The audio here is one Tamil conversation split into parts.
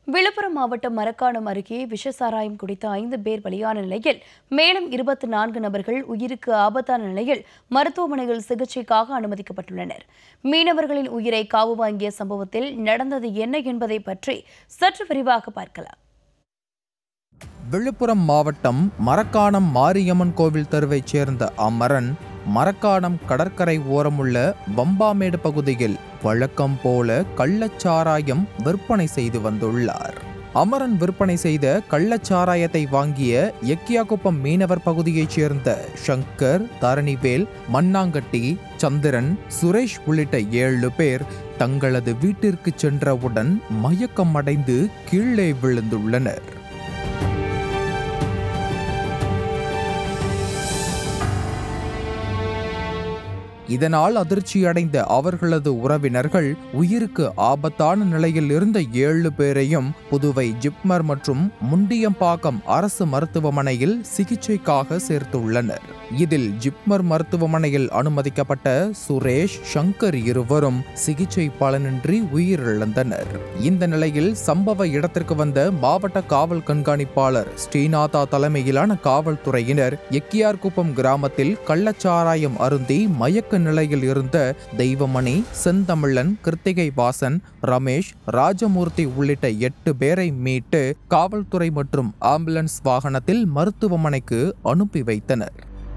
விழுப்புரம் மாவட்டம் மரக்காணம் அருகே விஷசாராயம் குடித்த ஐந்து பேர் பலியான நிலையில் மேலும் இருபத்தி நான்கு நபர்கள் உயிருக்கு ஆபத்தான நிலையில் மருத்துவமனையில் சிகிச்சைக்காக அனுமதிக்கப்பட்டுள்ளனர் மீனவர்களின் உயிரை காவு வாங்கிய சம்பவத்தில் நடந்தது என்ன என்பதை பற்றி சற்று விரிவாக பார்க்கலாம் விழுப்புரம் மாவட்டம் மரக்காணம் மாரியம்மன் கோவில் தெருவைச் சேர்ந்த அமரன் மரக்காணம் கடற்கரை ஓரமுள்ள பம்பாமேடு பகுதியில் வழக்கம் போல கள்ளச்சாராயம் விற்பனை செய்து வந்துள்ளார் அமரன் விற்பனை செய்த கள்ளச்சாராயத்தை வாங்கிய எக்கியாகுப்பம் மீனவர் பகுதியைச் சேர்ந்த சங்கர் தரணிவேல் மண்ணாங்கட்டி சந்திரன் சுரேஷ் உள்ளிட்ட ஏழு பேர் தங்களது வீட்டிற்கு சென்றவுடன் மயக்கம் அடைந்து கீழே விழுந்துள்ளனர் இதனால் அதிர்ச்சியடைந்த அவர்களது உறவினர்கள் உயிருக்கு ஆபத்தான நிலையில் இருந்த ஏழு பேரையும் புதுவை ஜிப்மர் மற்றும் முண்டியம்பாக்கம் அரசு மருத்துவமனையில் சிகிச்சைக்காக சேர்த்துள்ளனர் இதில் ஜிப்மர் மருத்துவமனையில் அனுமதிக்கப்பட்ட சுரேஷ் சங்கர் இருவரும் சிகிச்சை பலனின்றி உயிரிழந்தனர் இந்த நிலையில் சம்பவ இடத்திற்கு வந்த மாவட்ட காவல் கண்காணிப்பாளர் ஸ்ரீநாதா தலைமையிலான காவல்துறையினர் எக்கியார்குப்பம் கிராமத்தில் கள்ளச்சாராயம் அருந்தி மயக்க நிலையில் இருந்த தெய்வமணி செந்தமிழன் கிருத்திகை வாசன் ரமேஷ் ராஜமூர்த்தி உள்ளிட்ட எட்டு பேரை மீட்டு காவல்துறை மற்றும் ஆம்புலன்ஸ் வாகனத்தில் மருத்துவமனைக்கு அனுப்பி வைத்தனர்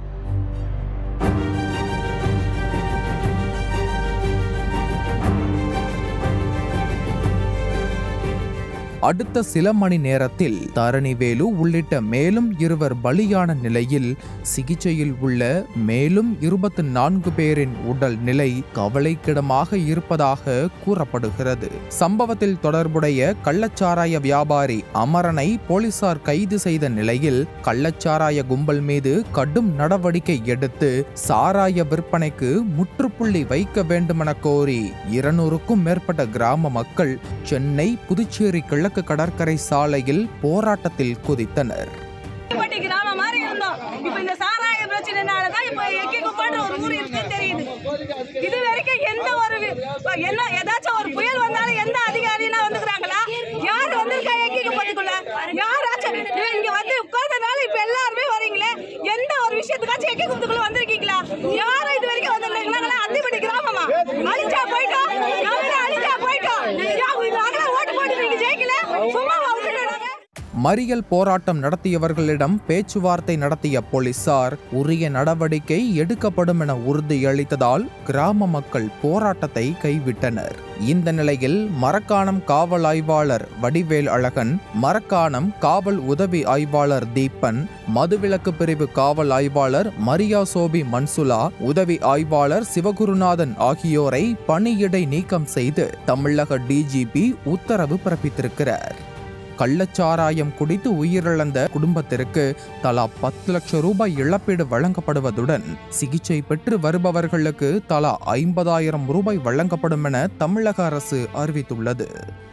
அடுத்த சில மணி நேரத்தில் தரணிவேலு உள்ளிட்ட மேலும் இருவர் பலியான நிலையில் சிகிச்சையில் உள்ள மேலும் இருபத்தி நான்கு பேரின் உடல் நிலை கவலைக்கிடமாக இருப்பதாக கூறப்படுகிறது சம்பவத்தில் தொடர்புடைய கள்ளச்சாராய வியாபாரி அமரனை போலீசார் கைது செய்த நிலையில் கள்ளச்சாராய கும்பல் மீது கடும் நடவடிக்கை எடுத்து சாராய விற்பனைக்கு முற்றுப்புள்ளி வைக்க வேண்டுமென கோரி இருநூறுக்கும் மேற்பட்ட கிராம மக்கள் சென்னை புதுச்சேரி கிழக்கு கடற்கரை சாலையில் போராட்டத்தில் குதித்தனர் பட்டி கிராமம் மாதிரி இருந்தோம் இப்ப இந்த சாராய பிரச்சனைனால தான் இப்ப எக்கி குப்பான்ற ஒரு ஊர் இருக்குன்னு தெரியுது இது வரைக்கும் எந்த ஒரு வி- இப்ப என்ன ஏதாச்சும் ஒரு புயல் வந்தாலும் எந்த அதிகாரினா வந்துக்கிறாங்களா யார் வந்திருக்கா எக்கி குப்பத்துக்குள்ள யாராச்சும் இது இங்க வந்து உட்கார்ந்தனால இப்ப எல்லாருமே வரீங்களே எந்த ஒரு விஷயத்துக்காச்சும் எக்கி குப்பத்துக்குள்ள வந்திருக்கீங்களா யாரும் இது வரைக்கும் வந்திருக்கீங்களா அந்திப்பட்டி கிராமமா அழிச்சா போயிட்டோம் நாங்களே அழிச்சா போயிட்டோம் யா- நாங்களே ஓட்டு போட்டு நீங்க ஜெயிக்கல சும்மா விட்டுட்டாங்க மறியல் போராட்டம் நடத்தியவர்களிடம் பேச்சுவார்த்தை நடத்திய போலீசார் உரிய நடவடிக்கை எடுக்கப்படும் என உறுதியளித்ததால் கிராம மக்கள் போராட்டத்தை கைவிட்டனர் இந்த நிலையில் மரக்காணம் காவல் ஆய்வாளர் வடிவேல் அழகன் மரக்காணம் காவல் உதவி ஆய்வாளர் தீபன் மதுவிலக்கு பிரிவு காவல் ஆய்வாளர் மரியா சோபி மன்சுலா உதவி ஆய்வாளர் சிவகுருநாதன் ஆகியோரை பணியிடை நீக்கம் செய்து தமிழக டிஜிபி உத்தரவு பிறப்பித்திருக்கிறார் கள்ளச்சாராயம் குடித்து உயிரிழந்த குடும்பத்திற்கு தலா பத்து லட்சம் ரூபாய் இழப்பீடு வழங்கப்படுவதுடன் சிகிச்சை பெற்று வருபவர்களுக்கு தலா ஐம்பதாயிரம் ரூபாய் வழங்கப்படும் என தமிழக அரசு அறிவித்துள்ளது